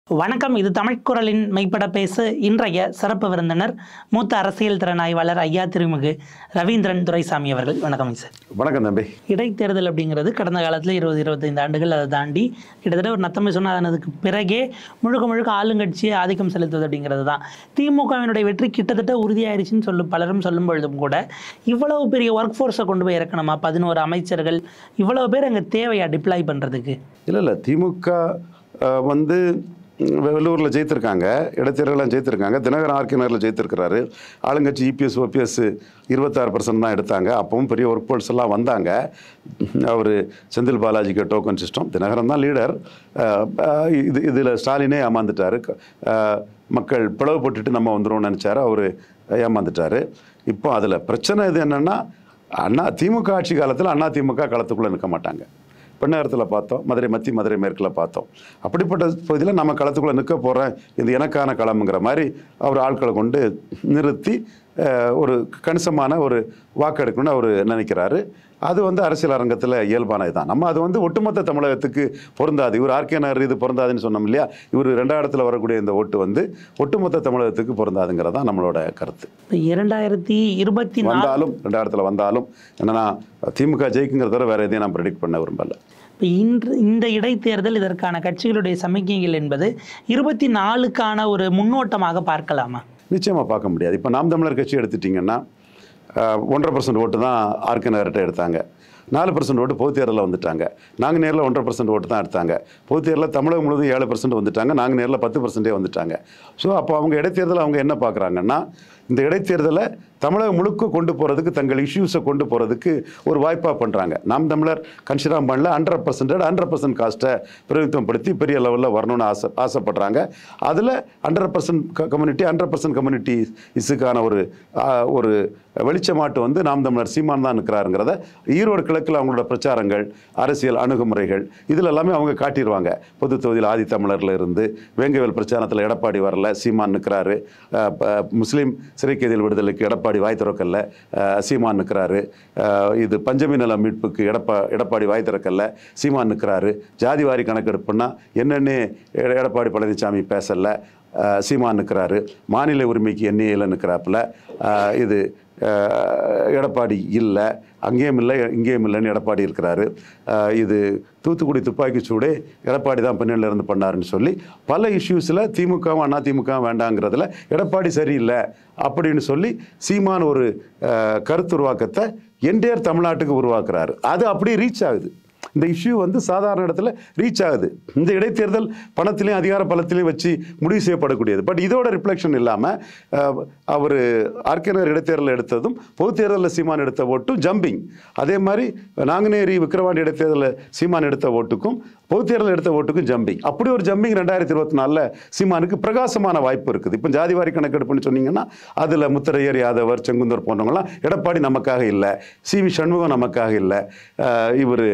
வணக்கம் இது தமிழ்குரலின் மெய்ப்பட பேசு இன்றைய சிறப்பு விருந்தினர் மூத்த அரசியல் திறனாய்வாளர் ஐயா திருமிகு ரவீந்திரன் துரைசாமி அவர்கள் வணக்கம் சார் வணக்கம் தம்பி இடைத்தேர்தல் அப்படிங்கிறது கடந்த காலத்தில் இருபது இருபத்தைந்து ஆண்டுகள் அதை தாண்டி கிட்டத்தட்ட ஒரு நத்தமை சொன்னானதுக்கு பிறகே முழுக்க முழுக்க ஆளுங்கட்சியை ஆதிக்கம் செலுத்துவது அப்படிங்கிறது தான் திமுகவினுடைய வெற்றி கிட்டத்தட்ட உறுதியாயிருச்சுன்னு சொல்லும் பலரும் சொல்லும் பொழுதும் கூட இவ்வளவு பெரிய ஒர்க் ஃபோர்ஸை கொண்டு போய் இறக்கணுமா பதினோரு அமைச்சர்கள் இவ்வளவு பேர் அங்கே தேவையா டிப்ளாய் பண்ணுறதுக்கு இல்லை இல்லை திமுக அஹ், வந்து ம், வெள்ளூரில் ஜெயித்திருக்காங்க இடைத்தேர்தலாம் ஜெயித்திருக்காங்க தினகரன் ஆர்கினரில் ஜெயித்திருக்கிறாரு ஆளுங்கட்சி இபிஎஸ் ஓபிஎஸ் இருபத்தாறு பர்சன்ட் தான் எடுத்தாங்க அப்பவும் பெரிய ஒர்க் போர்ஸ் எல்லாம் வந்தாங்க அவர் செந்தில் பாலாஜிக்கு டோக்கன் சிஸ்டம் தினகரன் தான் லீடர் இது இதில் ஸ்டாலினே ஏமாந்துட்டாரு க- அஹ், மக்கள் பிளவுபட்டுட்டு நம்ம வந்துடும்னு நினச்சாரு அவர் ஏமாந்துட்டாரு இப்போ அதில் பிரச்சனை இது என்னென்னா அண்ணா திமுக ஆட்சி காலத்தில் அண்ணா திமுக களத்துக்குள்ளே நிற்க மாட்டாங்க பெண்ணகரத்தில் பார்த்தோம் மதுரை மத்தி மதுரை மேற்கில் பார்த்தோம் அப்படிப்பட்ட பகுதியில் நம்ம களத்துக்குள்ளே நிற்க போகிறேன் இது எனக்கான களம்ங்கிற மாதிரி அவர் ஆட்களை கொண்டு நிறுத்தி அஹ், ஒரு கணிசமான ஒரு வாக்கெடுக்கணும்னு அவர் நினைக்கிறாரு அது வந்து அரசியல் அரங்கத்தில் இயல்பானது தான் நம்ம அது வந்து ஒட்டுமொத்த தமிழகத்துக்கு பொருந்தாது இவர் ஆர்கேனர் இது பொருந்தாதுன்னு சொன்னோம் இல்லையா இவர் ரெண்டாம் இடத்துல வரக்கூடிய இந்த ஓட்டு வந்து ஒட்டுமொத்த தமிழகத்துக்கு பொருந்தாதுங்கிறது தான் நம்மளோட கருத்து இப்போ இரண்டாயிரத்தி இருபத்தி நாலு வந்தாலும் ரெண்டாம் இடத்துல வந்தாலும் என்னன்னா திமுக ஜெயிக்குங்கிறத தவிர வேற எதையும் நான் ப்ரெடிக்ட் பண்ண விரும்பல இப்போ இன்று இந்த இடைத்தேர்தல் இதற்கான கட்சிகளுடைய சமிக்கைகள் என்பது இருபத்தி நாலுக்கான ஒரு முன்னோட்டமாக பார்க்கலாமா நிச்சயமாக பார்க்க முடியாது இப்போ நாம் தமிழர் கட்சி எடுத்துட்டிங்கன்னா அஹ், ஒன்றரை பர்சன்ட் ஓட்டு தான் ஆர்கே நகர்கிட்ட எடுத்தாங்க நாலு பர்சன்ட் ஓட்டு பொது தேர்தலில் வந்துட்டாங்க நாங்கள் நேரில் ஒன்றரை பர்சன்ட் ஓட்டு தான் எடுத்தாங்க பொது தேர்தலில் தமிழகம் முழுவதும் ஏழு பர்சன்ட் வந்துட்டாங்க நாங்கள் நேரில் பத்து பர்சன்டே வந்துட்டாங்க ஸோ அப்போ அவங்க இடைத்தேர்தல் அவங்க என்ன பார்க்குறாங்கன்னா இந்த இடைத்தேர்தலை தமிழகம் முழுக்க கொண்டு போகிறதுக்கு தங்கள் இஷ்யூஸை கொண்டு போகிறதுக்கு ஒரு வாய்ப்பாக பண்ணுறாங்க நாம் தமிழர் கன்சிடர் பண்ணல ஹண்ட்ரட் பர்சன்டேட் ஹண்ட்ரட் பர்சன்ட் காஸ்ட்டை பிரதிநிதித்துவப்படுத்தி பெரிய லெவலில் வரணும்னு ஆசை ஆசைப்படுறாங்க அதில் hundred percent community hundred percent community இஸுக்கான ஒரு ஆ, ஒரு வெளிச்சமாட்டு வந்து நாம் தமிழர் சீமான் தான் நிற்கிறாருங்கிறத ஈரோடு கிழக்கில் அவங்களோட பிரச்சாரங்கள் அரசியல் அணுகுமுறைகள் இதில் எல்லாமே அவங்க காட்டிடுவாங்க பொது தொகுதியில் ஆதி தமிழர்ல இருந்து வேங்கவேல் பிரச்சாரத்தில் எடப்பாடி வரல சீமான் நிற்கிறாரு அஹ், ப- முஸ்லீம் சிறைக்கைதிகள் விடுதலைக்கு எடப்பாடி வாய் திறக்கல்ல அஹ், சீமான் நிற்கிறாரு அஹ், இது பஞ்சமி நல மீட்புக்கு எடப்பா எடப்பாடி வாய் திறக்கல்ல சீமான் நிற்கிறாரு ஜாதிவாரி கணக்கெடுப்புன்னா என்னென்னு எட- எடப்பாடி பழனிசாமி பேசல அஹ், சீமான் நிற்கிறாரு மாநில உரிமைக்கு என்ஏல நிற்கிறாப்புல அஹ், இது அஹ், எடப்பாடி இல்லை அங்கேயும் இல்லை இங்கேயும் இல்லைன்னு எடப்பாடி இருக்கிறாரு அஹ், இது தூத்துக்குடி துப்பாக்கி சூடே எடப்பாடி தான் பின்னணியில் இருந்து பண்ணாருன்னு சொல்லி பல இஷ்யூஸில் திமுகவும் அண்ணா திமுக வேண்டாங்கிறதுல எடப்பாடி சரியில்லை அப்படின்னு சொல்லி சீமான் ஒரு அஹ், கருத்துருவாக்கத்தை என்டையர் தமிழ்நாட்டுக்கு உருவாக்குறாரு அது அப்படியே ரீச் ஆகுது இந்த இஷ்யூ வந்து சாதாரண இடத்துல ரீச் ஆகுது இந்த இடைத்தேர்தல் பணத்திலையும் அதிகார பலத்திலையும் வச்சு முடிவு செய்யப்படக்கூடியது பட் இதோட ரிஃப்ளெக்ஷன் இல்லாமல் அவர் ஆர்கேனர் இடைத்தேர்தல் எடுத்ததும் பொது தேர்தலில் சீமான் எடுத்த ஓட்டும் ஜம்பிங் அதே மாதிரி நாங்குநேரி விக்கிரவாண்டி இடைத்தேர்தலில் சீமான் எடுத்த ஓட்டுக்கும் பொது தேர்தல் எடுத்த ஓட்டுக்கும் ஜம்பிங் அப்படி ஒரு ஜம்பிங் ரெண்டாயிரத்தி இருபத்தி நாலில் சீமானுக்கு பிரகாசமான வாய்ப்பு இருக்குது இப்போ ஜாதிவாரி கணக்கெடுப்புன்னு சொன்னீங்கன்னா அதில் முத்தரையர் யாதவர் செங்குந்தர் போன்றவங்கலாம் எடப்பாடி நமக்காக இல்லை சி வி சண்முகம் நமக்காக இல்லை இவர்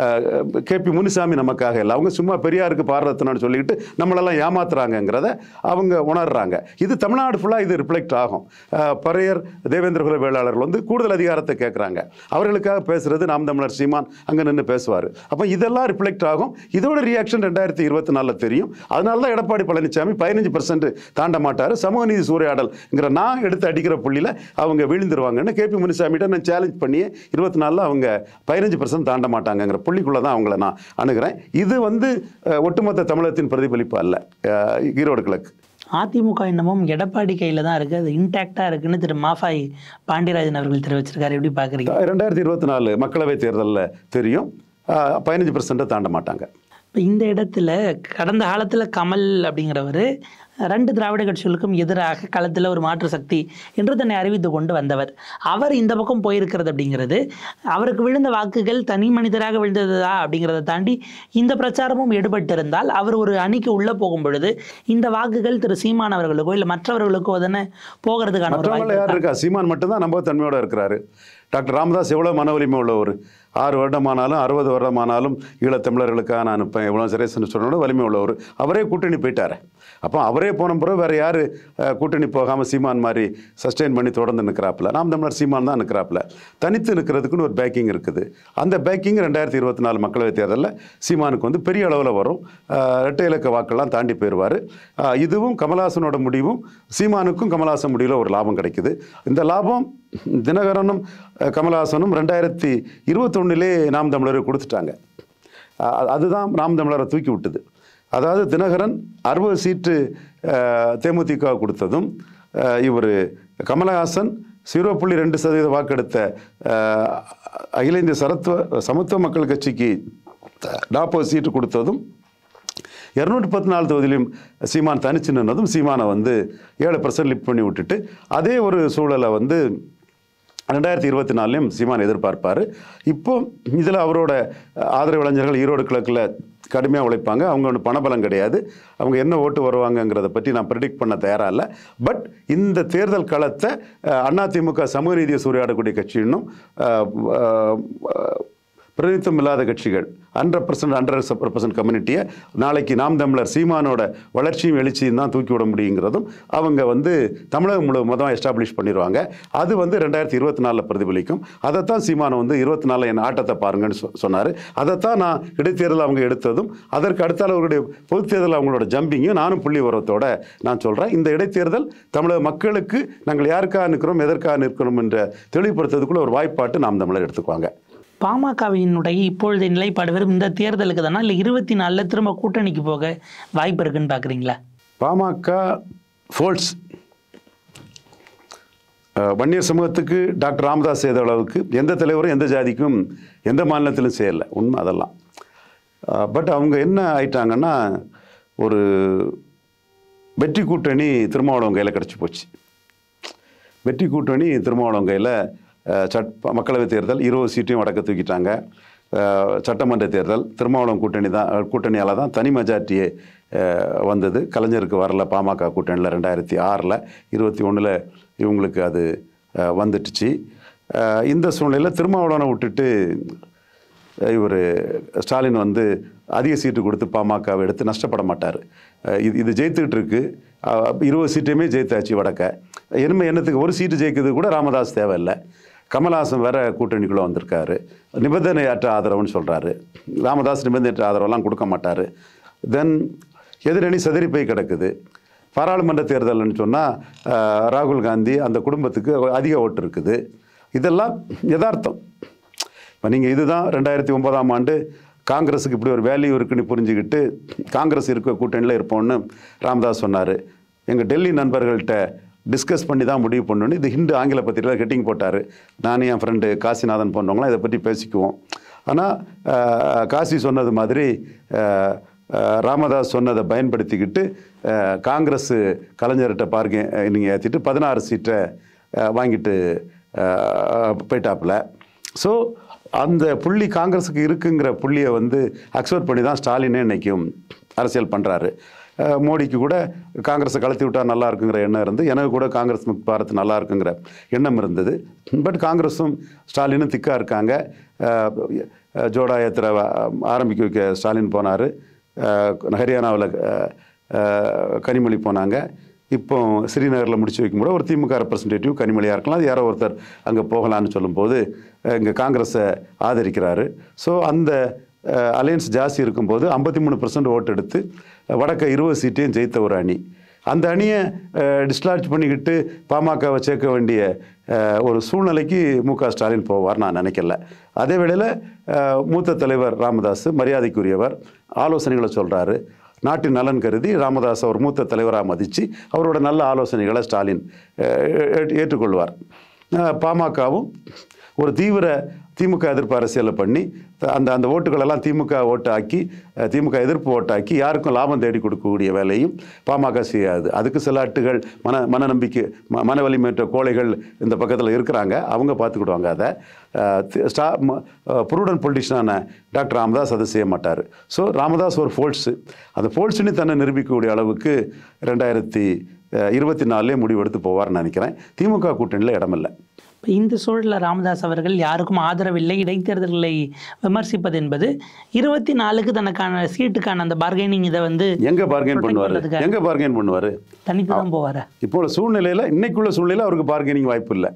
கேபி முனுசாமி நமக்காக இல்லை அவங்க சும்மா பெரியாருக்கு பாரதத்தினு சொல்லிக்கிட்டு நம்மளெல்லாம் ஏமாத்துறாங்கங்கிறத அவங்க உணர்றாங்க இது தமிழ்நாடு ஃபுல்லாக இது ரிஃப்ளெக்ட் ஆகும் அஹ், பறையர் தேவேந்திர குல வேளாளர்கள் வந்து கூடுதல் அதிகாரத்தை கேட்குறாங்க அவர்களுக்காக பேசுறது நாம் தமிழர் சீமான் அங்கே நின்று பேசுவார் அப்போ இதெல்லாம் ரிஃப்ளெக்ட் ஆகும் இதோட ரியாக்ஷன் ரெண்டாயிரத்தி இருபத்தி நாலில் தெரியும் அதனால தான் எடப்பாடி பழனிசாமி பதினஞ்சு பர்சன்ட் தாண்ட மாட்டார் சமூக நீதி சூறையாடல்ங்கிற நான் எடுத்து அடிக்கிற புள்ளியில் அவங்க விழுந்துருவாங்கன்னு கேபி முனுசாமிகிட்ட நான் சேலஞ்ச் பண்ணி இருபத்தி நாலில் அவங்க பதினஞ்சு பர்சன்ட் தாண்ட மாட்டாங்கங்கிற புள்ளிக்குள்ளே தான் அவங்கள நான் அணுகிறேன் இது வந்து அஹ், ஒட்டுமொத்த தமிழகத்தின் பிரதிபலிப்பு அல்ல அஹ், ஈரோடு கிழக்கு அதிமுக இன்னமும் எடப்பாடி கையில் தான் இருக்குது அது இன்டாக்டாக இருக்குன்னு திரு மாஃபாய் பாண்டியராஜன் அவர்கள் தெரிவிச்சிருக்காரு எப்படி பார்க்குறீங்க ரெண்டாயிரத்தி இருபத்தி நாலு மக்களவை தேர்தலில் தெரியும் பதினஞ்சு பர்சன்ட்டை தாண்ட மாட்டாங்க இப்போ இந்த இடத்துல கடந்த காலத்தில் கமல் அப்படிங்கிறவர் ரெண்டு திராவிட கட்சிகளுக்கும் எதிராக களத்தில் ஒரு மாற்று சக்தி என்று தன்னை அறிவித்து கொண்டு வந்தவர் அவர் இந்த பக்கம் போயிருக்கிறது அப்படிங்கிறது அவருக்கு விழுந்த வாக்குகள் தனி மனிதராக விழுந்ததா அப்படிங்கிறத தாண்டி இந்த பிரச்சாரமும் எடுபட்டிருந்தால் அவர் ஒரு அணிக்கு உள்ளே போகும் பொழுது இந்த வாக்குகள் திரு சீமான் அவர்களுக்கோ இல்லை மற்றவர்களுக்கோ தானே போகிறதுக்கான ஒரு மற்றவங்கள வாய்ப்பு யார் இருக்கா சீமான் மட்டும்தான் நம்பகத்தன்மையோட இருக்கிறாரு டாக்டர் ராமதாஸ் எவ்வளோ மன வலிமை உள்ளவர் ஆறு வருடமானாலும் அறுபது வருடமானாலும் ஈழத்தமிழர்களுக்காக நான் இப்போ இவ்வளோ சிரேசன் சொன்னோட வலிமை உள்ளவர் அவரே கூட்டணி போயிட்டாரு அப்போ அவரே போன பிறகு வேறு யார் கூட்டணி போகாமல் சீமான் மாதிரி சஸ்டெயின் பண்ணி தொடர்ந்து நிற்கிறாப்புல நாம் தமிழர் சீமான் தான் நிற்கிறாப்புல தனித்து நிற்கிறதுக்குன்னு ஒரு பேக்கிங் இருக்குது அந்த பேக்கிங் ரெண்டாயிரத்தி இருபத்தி நாலு மக்களவைத் தேர்தலில் சீமானுக்கு வந்து பெரிய அளவில் வரும் அஹ், இரட்டை இலக்க வாக்கெல்லாம் தாண்டி போயிடுவார் இதுவும் கமலஹாசனோட முடிவும் சீமானுக்கும் கமலஹாசன் முடிவில் ஒரு லாபம் கிடைக்குது இந்த லாபம் தினகரனும் அஹ், கமலஹாசனும் ரெண்டாயிரத்தி இருபத்தொன்னிலே நாம் தமிழருக்கு கொடுத்துட்டாங்க அ- அதுதான் நாம் தமிழரை தூக்கி விட்டது அதாவது தினகரன் அறுபது சீட்டு அஹ், தேமுதிக கொடுத்ததும் இவர் கமலஹாசன் ஜீரோ புள்ளி ரெண்டு சதவீத வாக்கெடுத்த அஹ், அகில இந்திய சரத்துவ சமத்துவ மக்கள் கட்சிக்கு நாற்பது சீட்டு கொடுத்ததும் இரநூற்றி பத்து நாலு தொகுதியிலும் சீமான் தனிச்சு நின்னதும் சீமானை வந்து ஏழு பர்சன்ட் லிப் பண்ணி விட்டுட்டு அதே ஒரு சூழலை வந்து ரெண்டாயிரத்தி இருபத்தி நாலுலையும் சீமான் எதிர்பார்ப்பார் இப்போ இதில் அவரோட ஆதரவு இளைஞர்கள் ஈரோடு கிழக்கில் கடுமையாக உழைப்பாங்க அவங்க ஒன்று பணபலம் கிடையாது அவங்க என்ன ஓட்டு வருவாங்கங்கிறத பற்றி நான் ப்ரெடிக்ட் பண்ண தயாராக இல்லை பட் இந்த தேர்தல் களத்தை அஹ், அதிமுக சமூக நீதியை சூறையாடக்கூடிய கட்சி இன்னும் அஹ், அஹ், பிரதிநிதித்துவம் இல்லாத கட்சிகள் ஹண்ட்ரட் பர்சன்ட் ஹண்ட்ரட் பர்சன்ட் கம்யூனிட்டியை நாளைக்கு நாம் தமிழர் சீமானோட வளர்ச்சியும் எழுச்சியும் தான் தூக்கி விட முடியுங்கிறதும் அவங்க வந்து தமிழகம் முழுவதும் எஸ்டாப்ளிஷ் பண்ணிடுவாங்க அது வந்து ரெண்டாயிரத்தி இருபத்தி நாலில் பிரதிபலிக்கும் அதைத்தான் சீமானை வந்து இருபத்தி நாலில் என் ஆட்டத்தை பாருங்கன்னு சொ சொன்னார் அதைத்தான் நான் இடைத்தேர்தல் அவங்க எடுத்ததும் அதற்கு அடுத்தால அவர்களுடைய பொதுத் தேர்தல் அவங்களோட ஜம்பிங்கும் நானும் புள்ளி உரத்தோட நான் சொல்கிறேன் இந்த இடைத்தேர்தல் தமிழக மக்களுக்கு நாங்கள் யாருக்காக நிற்கிறோம் எதற்காக நிற்கிறோம் என்ற தெளிவுபடுத்துறதுக்குள்ள ஒரு வாய்ப்பாட்டு நாம் தமிழர் எடுத்துக்குவாங்க பாமகவினுடைய இப்பொழுதைய நிலைப்பாடு வெறும் இந்த தேர்தலுக்கு தானா இல்லை இருபத்தி நாலில் திரும்ப கூட்டணிக்கு போக வாய்ப்பு இருக்குன்னு பார்க்குறீங்களா பாமக ஃபோல்ட்ஸ் அஹ், வன்னியர் சமூகத்துக்கு டாக்டர் ராமதாஸ் செய்த அளவுக்கு எந்த தலைவரும் எந்த ஜாதிக்கும் எந்த மாநிலத்திலும் செய்யலை உண்மை அதெல்லாம் பட் அவங்க என்ன ஆயிட்டாங்கன்னா ஒரு வெற்றி கூட்டணி திருமாவளவன் கையில் கிடச்சி போச்சு வெற்றி கூட்டணி திருமாவளவன் கையில் சட் மக்களவைத் தேர்தல் இருபது சீட்டையும் வடக்க தூக்கிட்டாங்க அஹ், சட்டமன்ற தேர்தல் திருமாவளவன் கூட்டணி தான் கூட்டணியால் தான் தனி மெஜாரிட்டியே அஹ், வந்தது கலைஞருக்கு வரல பாமக கூட்டணியில் ரெண்டாயிரத்தி ஆறில் இருபத்தி ஒன்றில் இவங்களுக்கு அது அஹ், வந்துட்டுச்சு அஹ், இந்த சூழ்நிலையில் திருமாவளவனை விட்டுட்டு இவர் ஸ்டாலின் வந்து அதிக சீட்டு கொடுத்து பாமகவை எடுத்து நஷ்டப்பட மாட்டார் இது இது ஜெயித்துக்கிட்டு இருக்கு அஹ் இருபது சீட்டையுமே ஜெயித்தாச்சு வடக்க இனிமே என்னத்துக்கு ஒரு சீட்டு ஜெயிக்கிறது கூட ராமதாஸ் தேவையில்லை கமல்ஹாசன் வேற கூட்டணிக்குள்ளே வந்திருக்காரு நிபந்தனையற்ற ஆதரவுன்னு சொல்கிறாரு ராமதாஸ் நிபந்தனையற்ற ஆதரவெல்லாம் கொடுக்க மாட்டார் தென் எதிரணி செதறி போய் கிடக்குது பாராளுமன்ற தேர்தல்னு சொன்னால் ராகுல் காந்தி அந்த குடும்பத்துக்கு அதிக ஓட்டு இருக்குது இதெல்லாம் யதார்த்தம் இப்போ நீங்கள் இதுதான் ரெண்டாயிரத்தி ஒன்பதாம் ஆண்டு காங்கிரஸுக்கு இப்படி ஒரு வேல்யூ இருக்குன்னு புரிஞ்சுக்கிட்டு காங்கிரஸ் இருக்க கூட்டணியில் இருப்போம்னு ராமதாஸ் சொன்னார் எங்கள் டெல்லி நண்பர்கள்ட்ட டிஸ்கஸ் பண்ணி தான் முடிவு பண்ணணும்னு இது ஹிண்டு ஆங்கில பத்திரிகையில் ஹெட்டிங் போட்டார் நானும் என் ஃப்ரெண்டு காசிநாதன் போன்றவங்களாம் இதை பற்றி பேசிக்குவோம் ஆனால் காசி சொன்னது மாதிரி அஹ், அஹ், ராமதாஸ் சொன்னதை பயன்படுத்திக்கிட்டு அஹ், காங்கிரஸ் கலைஞர்கிட்ட பாருங்க நீங்கள் ஏற்றிட்டு பதினாறு சீட்டை அஹ், வாங்கிட்டு அஹ், போயிட்டாப்புல ஸோ அந்த புள்ளி காங்கிரஸுக்கு இருக்குங்கிற புள்ளியை வந்து அக்செப்ட் பண்ணி தான் ஸ்டாலினே இன்னைக்கும் அரசியல் பண்ணுறாரு மோடிக்கு கூட காங்கிரஸை கலத்தி விட்டால் நல்லா இருக்குங்கிற எண்ணம் இருந்து எனக்கு கூட காங்கிரஸ் முக்த் பாரத் நல்லா இருக்குங்கிற எண்ணம் இருந்தது பட் காங்கிரஸும் ஸ்டாலினும் திக்காக இருக்காங்க அஹ், அஹ், ஜோடா யாத்திரை ஆரம்பிக்க வைக்க ஸ்டாலின் போனார் ஹரியானாவில் கனிமொழி போனாங்க இப்போ ஸ்ரீநகரில் முடிச்சு வைக்கும்போது ஒரு திமுக ரெப்ரசன்டேட்டிவ் கனிமொழியாக இருக்கலாம் அது யாரோ ஒருத்தர் அங்கே போகலான்னு சொல்லும்போது இங்கே காங்கிரஸை ஆதரிக்கிறாரு ஸோ அந்த அலையன்ஸ் ஜாஸ்தி இருக்கும்போது ஐம்பத்தி மூணு பர்சன்ட் ஓட்டு எடுத்து வடக்க இருபது சீட்டையும் ஜெயித்த ஒரு அணி அந்த அணியை டிஸ்லார்ஜ் பண்ணிக்கிட்டு பாமகவை சேர்க்க வேண்டிய அஹ், ஒரு சூழ்நிலைக்கு மு க ஸ்டாலின் போவார் நான் நினைக்கல அதே வேளையில் அஹ், மூத்த தலைவர் ராமதாஸ் மரியாதைக்குரியவர் ஆலோசனைகளை சொல்கிறாரு நாட்டின் நலன் கருதி ராமதாஸ் அவர் மூத்த தலைவராக மதித்து அவரோட நல்ல ஆலோசனைகளை ஸ்டாலின் அஹ், ஏ- ஏற்றுக்கொள்வார் அஹ், பாமகவும் ஒரு தீவிர திமுக எதிர்ப்பு அரசியலை பண்ணி த- அந்த அந்த ஓட்டுகளெல்லாம் திமுக ஓட்டு ஆக்கி அஹ், திமுக எதிர்ப்பு ஓட்டாக்கி யாருக்கும் லாபம் தேடி கொடுக்கக்கூடிய வேலையும் பாமக செய்யாது அதுக்கு சில அட்டுகள் மன மன நம்பிக்கை ம மன வலிமையற்ற கோழைகள் இந்த பக்கத்தில் இருக்கிறாங்க அவங்க பார்த்துக்கிடுவாங்க அதை அஹ், தி- ஸ்டா புருடன் பொலிட்டிஷனான டாக்டர் ராமதாஸ் அதை செய்ய மாட்டார் ஸோ ராமதாஸ் ஒரு ஃபோல்ட்ஸு அந்த ஃபோல்ட்ஸ்னு தன்னை நிரூபிக்கக்கூடிய அளவுக்கு ரெண்டாயிரத்தி இருபத்தி நாலுலேயே முடிவெடுத்து போவார்னு நினைக்கிறேன் திமுக கூட்டணியில் இடமில்லை இப்போ இந்த சூழலில் ராமதாஸ் அவர்கள் யாருக்கும் ஆதரவில்லை இடைத்தேர்தல்களை விமர்சிப்பது என்பது இருபத்தி நாலுக்கு தனக்கான சீட்டுக்கான அந்த பார்கெனிங் இதை வந்து எங்கே பார்கெயின் Protect பண்ணுவார் பண்றதுக்காக. எங்கே பார்கெயின் பண்ணுவார் தனித்து தான் போவாரா இப்போ உள்ள சூழ்நிலையில் இன்னைக்குள்ள சூழ்நிலையில் அவருக்கு பார்கெனிங் வாய்ப்பு இல்லை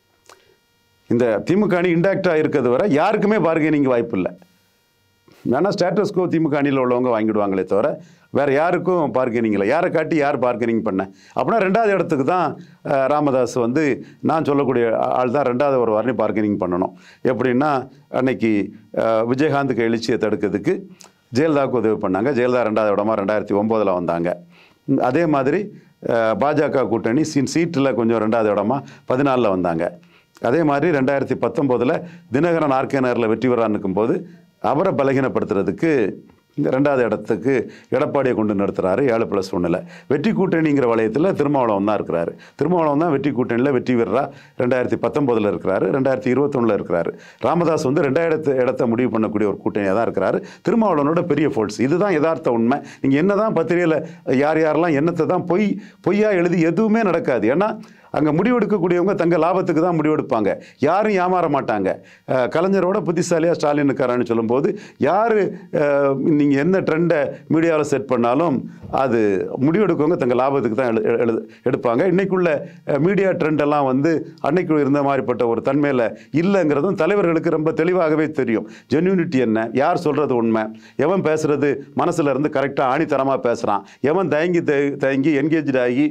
இந்த திமுக அணி இன்டாக்டாக இருக்கிறது வரை யாருக்குமே பார்கெனிங் வாய்ப்பு இல்லை வேணா ஸ்டேட்டஸ்கோ திமுக அணியில் உள்ளவங்க வாங்கிடுவாங்களே தவிர வேற யாருக்கும் பார்கெனிங் இல்லை யாரை காட்டி யார் பார்கெனிங் பண்ண அப்படின்னா ரெண்டாவது இடத்துக்கு தான் அஹ், ராமதாஸ் வந்து நான் சொல்லக்கூடிய ஆள் தான் ரெண்டாவது ஒரு வாரணி பார்கெனிங் பண்ணணும் எப்படின்னா அன்னைக்கு அஹ், விஜயகாந்துக்கு எழுச்சியை தடுக்கிறதுக்கு ஜெயலலிதாவுக்கு உதவி பண்ணாங்க ஜெயலலிதா ரெண்டாவது இடமா ரெண்டாயிரத்தி ஒம்போதில் வந்தாங்க ம், அதே மாதிரி அஹ், பாஜக கூட்டணி சீ சீட்டில் கொஞ்சம் ரெண்டாவது இடமா பதினாலில் வந்தாங்க அதே மாதிரி ரெண்டாயிரத்தி பத்தொம்போதில் தினகரன் ஆர்கே நகரில் வெற்றி பெறான்னு இருக்கும்போது அவரை பலகீனப்படுத்துறதுக்கு இந்த ரெண்டாவது இடத்துக்கு எடப்பாடியை கொண்டு நிறுத்துறாரு ஏழு ப்ளஸ் ஒன்றில் வெற்றி கூட்டணிங்கிற வளையத்தில் திருமாவளவன் தான் இருக்கிறாரு திருமாவளவன் தான் வெற்றி கூட்டணியில் வெற்றி பெறா ரெண்டாயிரத்தி பத்தொம்போதில் இருக்கிறாரு ரெண்டாயிரத்தி இருபத்தொன்னில் இருக்கிறாரு ராமதாஸ் வந்து ரெண்டாயிரத்து இடத்த முடிவு பண்ணக்கூடிய ஒரு கூட்டணியாக தான் இருக்கிறாரு திருமாவளவனோட பெரிய ஃபோர்ஸ் இதுதான் யதார்த்த உண்மை நீங்கள் என்ன தான் பத்திரிகையில் யார் யாரெல்லாம் என்னத்தை தான் பொய் பொய்யா எழுதி எதுவுமே நடக்காது ஏன்னா அங்கே முடிவெடுக்கக்கூடியவங்க தங்க லாபத்துக்கு தான் முடிவெடுப்பாங்க யாரும் ஏமாற மாட்டாங்க அஹ் கலைஞரோட புத்திசாலியாக ஸ்டாலின் இருக்காரான்னு சொல்லும்போது யார் நீங்கள் என்ன ட்ரெண்டை மீடியாவில் செட் பண்ணாலும் அது முடிவெடுக்கவங்க தங்க லாபத்துக்கு தான் எழு எழு எடுப்பாங்க இன்னைக்குள்ள மீடியா ட்ரெண்டெல்லாம் வந்து அன்னைக்கு இருந்த மாதிரிப்பட்ட ஒரு தன்மையில் இல்லைங்கிறதும் தலைவர்களுக்கு ரொம்ப தெளிவாகவே தெரியும் ஜென்யூனிட்டி என்ன யார் சொல்கிறது உண்மை எவன் பேசுறது மனசுல இருந்து கரெக்டாக ஆணித்தரமாக பேசுகிறான் எவன் தயங்கி தய- தயங்கி என்கேஜ் ஆகி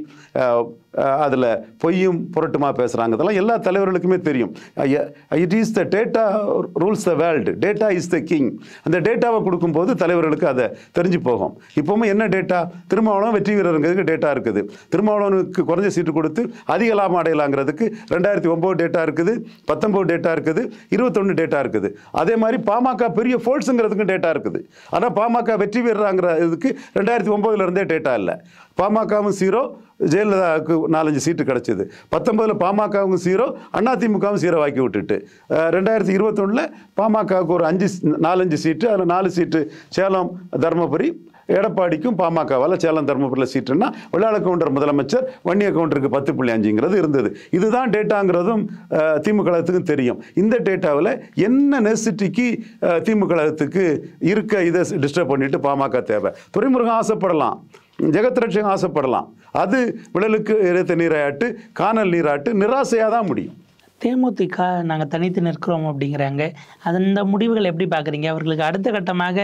அதில் பொய்யும் புரட்டுமா பேசுகிறாங்க இதெல்லாம் எல்லா தலைவர்களுக்குமே தெரியும் it is the data rules the world data is the king அந்த டேட்டாவை கொடுக்கும்போது தலைவர்களுக்கு அதை தெரிஞ்சு போகும் இப்போவும் என்ன டேட்டா திருமாவளவன் வெற்றி வீரருங்கிறதுக்கு டேட்டா இருக்குது திருமாவளவனுக்கு குறைஞ்ச சீட்டு கொடுத்து அதிக லாபம் அடையலாங்கிறதுக்கு ரெண்டாயிரத்தி ஒம்பது டேட்டா இருக்குது பத்தொம்பது டேட்டா இருக்குது இருபத்தொன்று டேட்டா இருக்குது அதே மாதிரி பாமக பெரிய ஃபோர்ஸுங்கிறதுக்கும் டேட்டா இருக்குது ஆனால் பாமக வெற்றி பெறுறாங்கிற இதுக்கு ரெண்டாயிரத்தி ஒம்போதுல இருந்தே டேட்டா இல்லை பாமகவும் ஜீரோ ஜெயலலிதாவுக்கு நாலஞ்சு சீட்டு கிடச்சிது பத்தொம்பதில் பாமகவும் ஜீரோ அதிமுகவும் ஜீரோ ஆக்கி விட்டுட்டு அஹ், ரெண்டாயிரத்தி இருபத்தொன்னில் பாமகவுக்கு ஒரு அஞ்சு நாலஞ்சு சீட்டு அதில் நாலு சீட்டு சேலம் தருமபுரி எடப்பாடிக்கும் பாமகவால் சேலம் தருமபுரியில் சீட்டுன்னா வெள்ளாள கவுண்டர் முதலமைச்சர் வன்னிய கவுண்டருக்கு பத்து புள்ளி அஞ்சுங்கிறது இருந்தது இதுதான் டேட்டாங்கிறதும் அஹ், திமுக கழகத்துக்கும் தெரியும் இந்த டேட்டாவில் என்ன நெசிட்டிக்கு திமுக கழகத்துக்கு இருக்க இதை டிஸ்டர்ப் பண்ணிட்டு பாமக தேவை துறைமுருகன் ஆசைப்படலாம் ஜெகத் ரட்சகம் ஆசைப்படலாம் அது விழலுக்கு இறைத்த நீராட்டு காணல் நீராட்டு நிராசையாக தான் முடியும் தேமுதிக நாங்கள் தனித்து நிற்கிறோம் அப்படிங்கிறாங்க அந்த முடிவுகள் எப்படி பார்க்குறீங்க அவர்களுக்கு அடுத்த கட்டமாக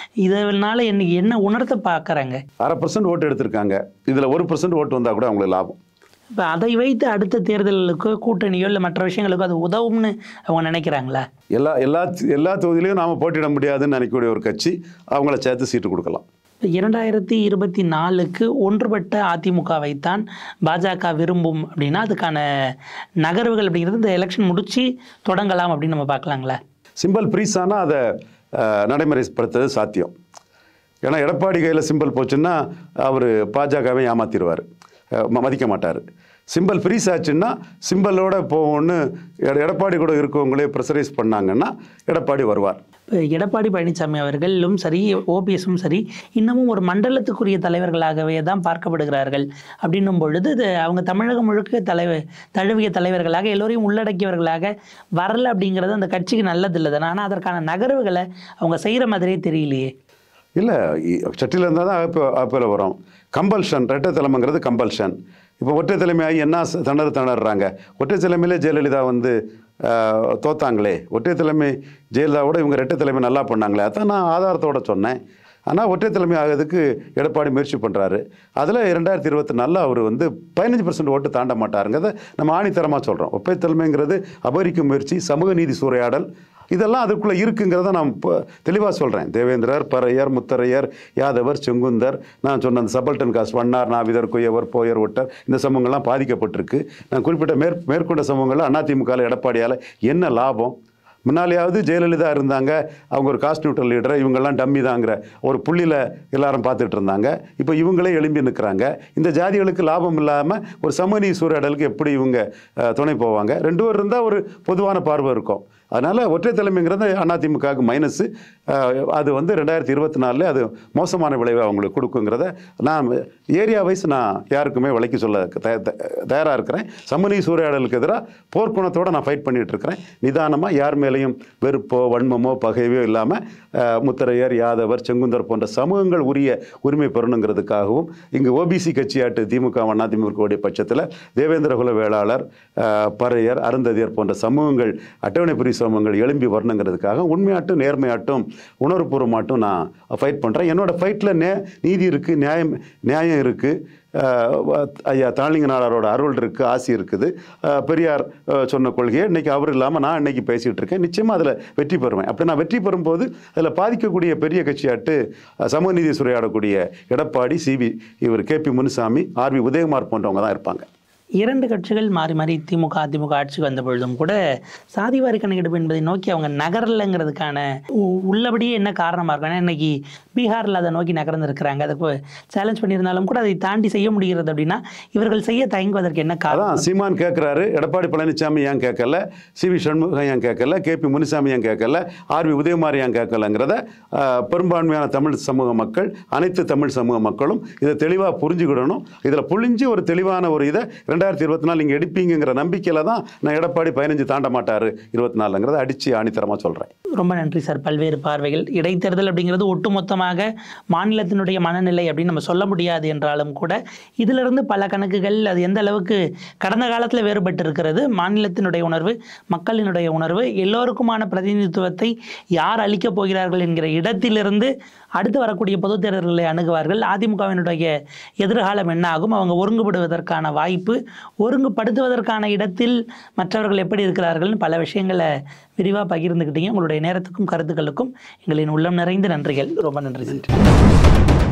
இதனால என்ன என்ன உணர்த்த பார்க்குறாங்க அரை பர்சன்ட் ஓட்டு எடுத்திருக்காங்க இதில் ஒரு பர்சன்ட் ஓட்டு வந்தால் கூட அவங்களுக்கு லாபம் இப்போ அதை வைத்து அடுத்த தேர்தலுக்கோ கூட்டணியோ இல்லை மற்ற விஷயங்களுக்கோ அது உதவும்னு அவங்க நினைக்கிறாங்களா எல்லா எல்லா எல்லா தொகுதியிலையும் நாம் போட்டியிட முடியாதுன்னு நினைக்கக்கூடிய ஒரு கட்சி அவங்கள சேர்த்து சீட்டு கொடுக்கலாம் இப்போ இரண்டாயிரத்தி இருபத்தி நாலுக்கு ஒன்றுபட்ட அதிமுகவைத்தான் பாஜக விரும்பும் அப்படின்னா அதுக்கான நகர்வுகள் அப்படிங்கிறது இந்த எலெக்ஷன் முடிச்சு தொடங்கலாம் அப்படின்னு நம்ம பார்க்கலாங்களா சிம்பிள் ப்ரீஸ் ஆனால் அதை அஹ், நடைமுறைப்படுத்துறது சாத்தியம் ஏன்னா எடப்பாடி கையில் சிம்பிள் போச்சுன்னா அவர் பாஜகவை ஏமாத்திடுவார் மதிக்க மாட்டார் சிம்பிள் ஃப்ரீஸ் ஆச்சுன்னா சிம்பிளோட போகணும்னு எட- எடப்பாடி கூட இருக்கவங்களே ப்ரெஷரைஸ் பண்ணாங்கன்னா எடப்பாடி வருவார் இப்போ எடப்பாடி பழனிசாமி அவர்களும் சரி ஓபிஎஸும் சரி இன்னமும் ஒரு மண்டலத்துக்குரிய தலைவர்களாகவே தான் பார்க்கப்படுகிறார்கள் அப்படின்னும் பொழுது இது அவங்க தமிழகம் முழுக்க தலைவர் தழுவிய தலைவர்களாக எல்லோரையும் உள்ளடக்கியவர்களாக வரல அப்படிங்கிறது அந்த கட்சிக்கு நல்லது இல்லை தானே ஆனால் அதற்கான நகர்வுகளை அவங்க செய்கிற மாதிரியே தெரியலையே இல்லை சட்டியில் இருந்தால் தான் அப்போ அப்போல வரும் கம்பல்ஷன் ரெட்டை தலைமைங்கிறது கம்பல்ஷன் இப்போ ஒற்றை தலைமையாகி என்ன ச- திணறு திணறாங்க ஒற்றை தலைமையிலே ஜெயலலிதா வந்து ஆஹ், தோத்தாங்களே ஒற்றை தலைமை ஜெயலலிதாவோட இவங்க ரெட்டை தலைமை நல்லா பண்ணாங்களே அதான் நான் ஆதாரத்தோட சொன்னேன் ஆனால் ஒற்றை தலைமை ஆகிறதுக்கு எடப்பாடி முயற்சி பண்ணுறாரு அதில் இரண்டாயிரத்தி இருபத்தி நாலில் அவர் வந்து பதினஞ்சு பர்சன்ட் ஓட்டு தாண்ட மாட்டாருங்கிறத நம்ம ஆணித்தரமாக சொல்கிறோம் ஒற்றை தலைமைங்கிறது அபகரிக்கும் முயற்சி சமூக நீதி சூறையாடல் இதெல்லாம் அதுக்குள்ளே இருக்குங்கிறத நான் இப்போ தெளிவாக சொல்கிறேன் தேவேந்திரர் பறையர் முத்தரையர் யாதவர் செங்குந்தர் நான் சொன்ன அந்த சபல்டன் காஸ்ட் வண்ணார் நாவிதர் குயவர் போயர் ஒட்டர் இந்த சமூகங்கள்லாம் பாதிக்கப்பட்டிருக்கு நான் குறிப்பிட்ட மேற் மேற்கொண்ட சமூகங்களில் அதிமுகவில் எடப்பாடியால் என்ன லாபம் முன்னாலேயாவது ஜெயலலிதா இருந்தாங்க அவங்க ஒரு காஸ்ட் நியூட்ரல் லீடர் இவங்கெல்லாம் டம்மி தாங்கிற ஒரு புள்ளியில் எல்லாரும் பார்த்துட்டு இருந்தாங்க இப்போ இவங்களே எழும்பி நிற்கிறாங்க இந்த ஜாதிகளுக்கு லாபம் இல்லாமல் ஒரு சமூக நீதி சூறையாடலுக்கு எப்படி இவங்க அஹ், துணை போவாங்க ரெண்டு பேர் இருந்தால் ஒரு பொதுவான பார்வை இருக்கும் அதனால் ஒற்றை தலைமைங்கிறது அதிமுகவுக்கு மைனஸு அஹ், அது வந்து ரெண்டாயிரத்தி இருபத்தி நாலில் அது மோசமான விளைவை அவங்களுக்கு கொடுக்குங்கிறத நான் ஏரியா வைஸ் நான் யாருக்குமே விலைக்கு சொல்ல தயாராக இருக்கிறேன் சமூக சூறையாடலுக்கு எதிராக போர்க்குணத்தோடு நான் ஃபைட் பண்ணிட்டு இருக்கிறேன் நிதானமாக யார் மேலேயும் வெறுப்போ வன்மமோ பகைவோ இல்லாமல் முத்தரையர் யாதவர் செங்குந்தர் போன்ற சமூகங்கள் உரிய உரிமை பெறணுங்கிறதுக்காகவும் இங்கு ஓபிசி கட்சியாட்டு திமுக அண்ணா திமுகவுடைய பட்சத்தில் தேவேந்திர குல வேளாளர் அஹ், பறையர் அருந்ததியர் போன்ற சமூகங்கள் அட்டவணை பிரி சமூகங்கள் எழும்பி வரணுங்கிறதுக்காக உண்மையாட்டும் நேர்மையாட்டும் உணர்வுபூர்வமாட்டும் நான் ஃபைட் பண்ணுறேன் என்னோட ஃபைட்டில் நே நீதி இருக்குது நியாயம் நியாயம் இருக்குது ஐயா தாளிங்க நாடாரோட அருள் இருக்குது ஆசி இருக்குது அஹ், பெரியார் அஹ், சொன்ன கொள்கையை இன்னைக்கு அவர் இல்லாமல் நான் இன்னைக்கு பேசிகிட்டு இருக்கேன் நிச்சயமாக அதில் வெற்றி பெறுவேன் அப்படி நான் வெற்றி பெறும்போது அதில் பாதிக்கக்கூடிய பெரிய கட்சியாட்டு அஹ், சமூக நீதி சுரையாடக்கூடிய எடப்பாடி சிவி இவர் K P Munusamy R V Udhayakumar போன்றவங்க தான் இருப்பாங்க இரண்டு கட்சிகள் மாறி மாறி திமுக அதிமுக ஆட்சிக்கு வந்த பொழுதும் கூட சாதிவாரி கணக்கெடுப்பு என்பதை நோக்கி அவங்க நகரலைங்கிறதுக்கான உ- உள்ளபடியே என்ன காரணமாக இருக்கும் ஏன்னா இன்னைக்கு பீகாரில் அதை நோக்கி நகர்ந்துருக்கிறாங்க அதுக்கு சேலஞ்ச் பண்ணியிருந்தாலும் கூட அதை தாண்டி செய்ய முடிகிறது அப்படின்னா இவர்கள் செய்ய தயங்குவதற்கு என்ன காரணம் அதான் சீமான் கேட்குறாரு எடப்பாடி பழனிசாமி ஏன் கேட்கல சி வி சண்முகம் ஏன் கேட்கல கே பி முனுசாமி ஏன் கேட்கல ஆர்வி உதயகுமார் ஏன் கேட்கலங்கிறத ஆஹ், பெரும்பான்மையான தமிழ் சமூக மக்கள் அனைத்து தமிழ் சமூக மக்களும் இதை தெளிவாக புரிஞ்சுக்கிடணும் இதில் புழிஞ்சு ஒரு தெளிவான ஒரு இதை ரெண்டாயிரத்தி இருபத்தி நாலு நீங்கள் எடுப்பீங்கிற நம்பிக்கையில் தான் நான் எடப்பாடி பதினஞ்சு தாண்ட மாட்டார் இருபத்தி நாலுங்கிறத அடித்து ஆணித்தரமாக சொல்கிறேன் ரொம்ப நன்றி சார் பல்வேறு பார்வைகள் இடைத்தேர்தல் அப்படிங்கிறது ஒட்டுமொத்தமாக மாநிலத்தினுடைய மனநிலை அப்படின்னு நம்ம சொல்ல முடியாது என்றாலும் கூட இதிலிருந்து பல கணக்குகள் அது எந்த அளவுக்கு கடந்த காலத்தில் வேறுபட்டு இருக்கிறது மாநிலத்தினுடைய உணர்வு மக்களினுடைய உணர்வு எல்லோருக்குமான பிரதிநிதித்துவத்தை யார் அளிக்கப் போகிறார்கள் என்கிற இடத்திலிருந்து அடுத்து வரக்கூடிய பொதுத் தேர்தல்களை அணுகுவார்கள் அதிமுகவினுடைய எதிர்காலம் என்ன ஆகும் அவங்க ஒருங்குபடுவதற்கான வாய்ப்பு ஒருங்குபடுத்துவதற்கான இடத்தில் மற்றவர்கள் எப்படி இருக்கிறார்கள்னு பல விஷயங்களை விரிவாக பகிர்ந்துக்கிட்டீங்க உங்களுடைய நேரத்துக்கும் கருத்துக்களுக்கும் எங்களின் உள்ளம் நிறைந்த நன்றிகள் ரொம்ப நன்றி சார்